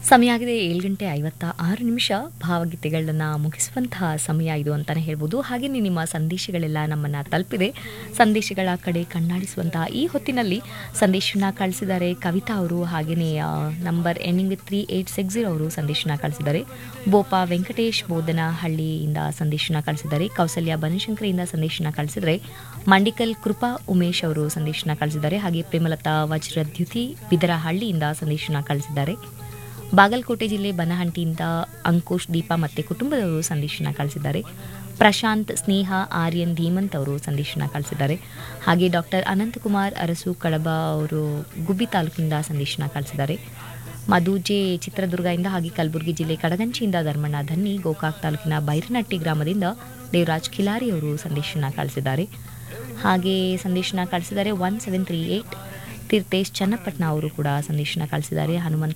ಸಮಯ ಆಗಿದೆ ಏಳು ಗಂಟೆ ಐವತ್ತ ಆರು ನಿಮಿಷ ಭಾವಗೀತೆಗಳನ್ನು ಮುಗಿಸುವಂತಹ ಸಮಯ ಇದು ಅಂತಲೇ ಹೇಳ್ಬೋದು ಹಾಗೆಯೇ ನಿಮ್ಮ ಸಂದೇಶಗಳೆಲ್ಲ ನಮ್ಮನ್ನು ತಲುಪಿದೆ ಸಂದೇಶಗಳ ಕಡೆ ಕಣ್ಣಾಡಿಸುವಂತಹ ಈ ಹೊತ್ತಿನಲ್ಲಿ ಸಂದೇಶನ ಕಳಿಸಿದ್ದಾರೆ ಕವಿತಾ ಅವರು ಹಾಗೆಯೇ number ending with three eight six zero ಅವರು ಸಂದೇಶನ ಕಳಿಸಿದ್ದಾರೆ ಬೋಪಾ ವೆಂಕಟೇಶ್ ಬೋಧನಹಳ್ಳಿಯಿಂದ ಸಂದೇಶನ ಕಳಿಸಿದ್ದಾರೆ ಕೌಸಲ್ಯ ಬನಶಂಕರಿಯಿಂದ ಸಂದೇಶನ ಕಳಿಸಿದರೆ ಮಂಡಿಕಲ್ ಕೃಪಾ ಉಮೇಶ್ ಅವರು ಸಂದೇಶನ ಕಳಿಸಿದ್ದಾರೆ ಹಾಗೆ ಪ್ರೇಮಲತಾ ವಜ್ರದ್ಯುತಿ ಬಿದರಹಳ್ಳಿಯಿಂದ ಸಂದೇಶನ ಕಳಿಸಿದ್ದಾರೆ ಬಾಗಲಕೋಟೆ ಜಿಲ್ಲೆ ಬನಹಂಟಿಯಿಂದ ಅಂಕುಶ್ ದೀಪಾ ಮತ್ತು ಕುಟುಂಬದವರು ಸಂದೇಶನ ಕಳಿಸಿದ್ದಾರೆ ಪ್ರಶಾಂತ್ ಸ್ನೇಹ ಆರ್ಯನ್ ಧೀಮಂತ್ ಅವರು ಸಂದೇಶನ ಕಳಿಸಿದ್ದಾರೆ ಹಾಗೆ ಡಾಕ್ಟರ್ ಅನಂತಕುಮಾರ್ ಅರಸು ಕಡಬ ಅವರು ಗುಬ್ಬಿ ತಾಲೂಕಿನಿಂದ ಸಂದೇಶನ ಕಳಿಸಿದ್ದಾರೆ ಮಧುಜೆ ಚಿತ್ರದುರ್ಗದಿಂದ ಹಾಗೆ ಕಲಬುರಗಿ ಜಿಲ್ಲೆ ಕಡಗಂಚಿಯಿಂದ ಧರ್ಮಣ್ಣ ಧನ್ನಿ ಗೋಕಾಕ್ ತಾಲೂಕಿನ ಬೈರನಟ್ಟಿ ಗ್ರಾಮದಿಂದ ದೇವರಾಜ್ ಖಿಲಾರಿ ಅವರು ಸಂದೇಶನ ಕಳಿಸಿದ್ದಾರೆ ಹಾಗೆ ಸಂದೇಶನ ಕಳಿಸಿದ್ದಾರೆ one seven three eight Theerthesh Channapatna ಅವರು ಕೂಡ ಸಂದೇಶನ ಕಳಿಸಿದ್ದಾರೆ ಹನುಮಂತ